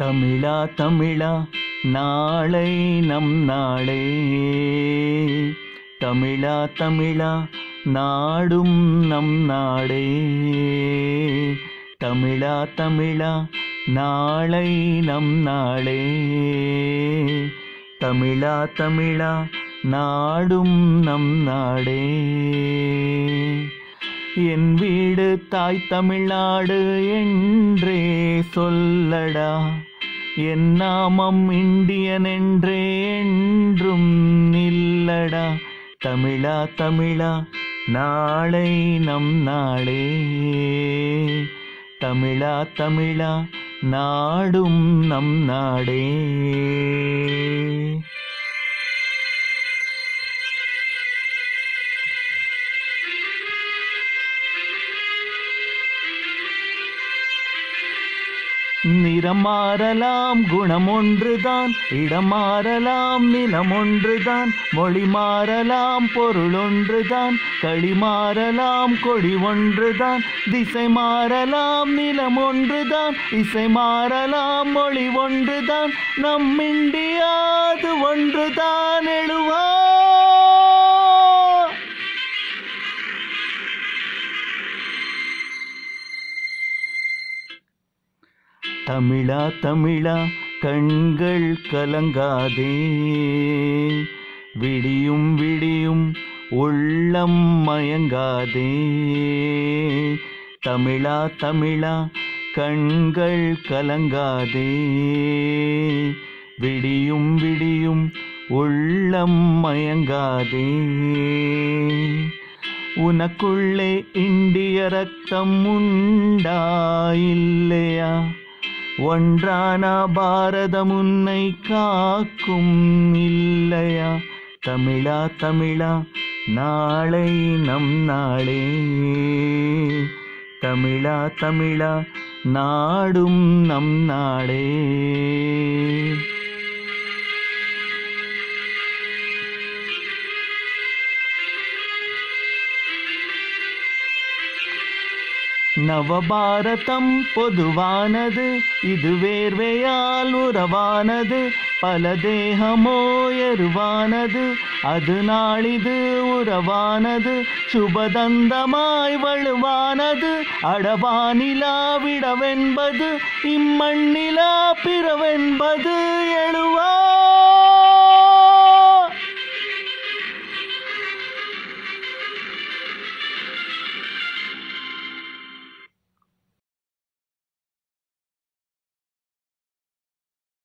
தமிழா தமிழா நாளை நம் நாளே தமிழா தமிழா நாடும் நம் நாடே தமிழா தமிழா நாளை நம் நாளே தமிழா தமிழா நாடும் நம் நாடே என் வீடு தாய் தமிழ்நாடு என்றே சொல்லடா என் நாமம் இந்தியன் என்றே என்றும் இல்லடா தமிழா தமிழா நாளை நம் நாளே தமிழா தமிழா நாடும் நம் நாடே நிறம் மாறலாம் குணம் ஒன்றுதான் இடம் மாறலாம் நிலம் ஒன்றுதான் மொழி மாறலாம் பொருள் ஒன்றுதான் களி மாறலாம் கொடி ஒன்றுதான் திசை மாறலாம் நிலம் ஒன்றுதான் இசை மாறலாம் மொழி ஒன்றுதான் நம் இந்தியாது ஒன்றுதான் எழுவா தமிழா தமிழா கண்கள் கலங்காதே விடியும் விடியும் உள்ளம் மயங்காதே தமிழா தமிழா கண்கள் கலங்காதே விடியும் விடியும் உள்ளம் மயங்காதே உனக்குள்ளே இந்திய ரத்தம் உண்டா இல்லையா ஒன்றான பாரதம் உன்னை காக்கும் இல்லையா தமிழா தமிழா நாளை நம் நாளே தமிழா தமிழா நாடும் நம் நாடே நவபாரதம் பொதுவானது இது வேர்வையால் உறவானது பல தேகமோ எருவானது அது நாளிது உறவானது சுபதந்தமாய் வலுவானது அடவானிலா விடவென்பது இம்மண்ணிலா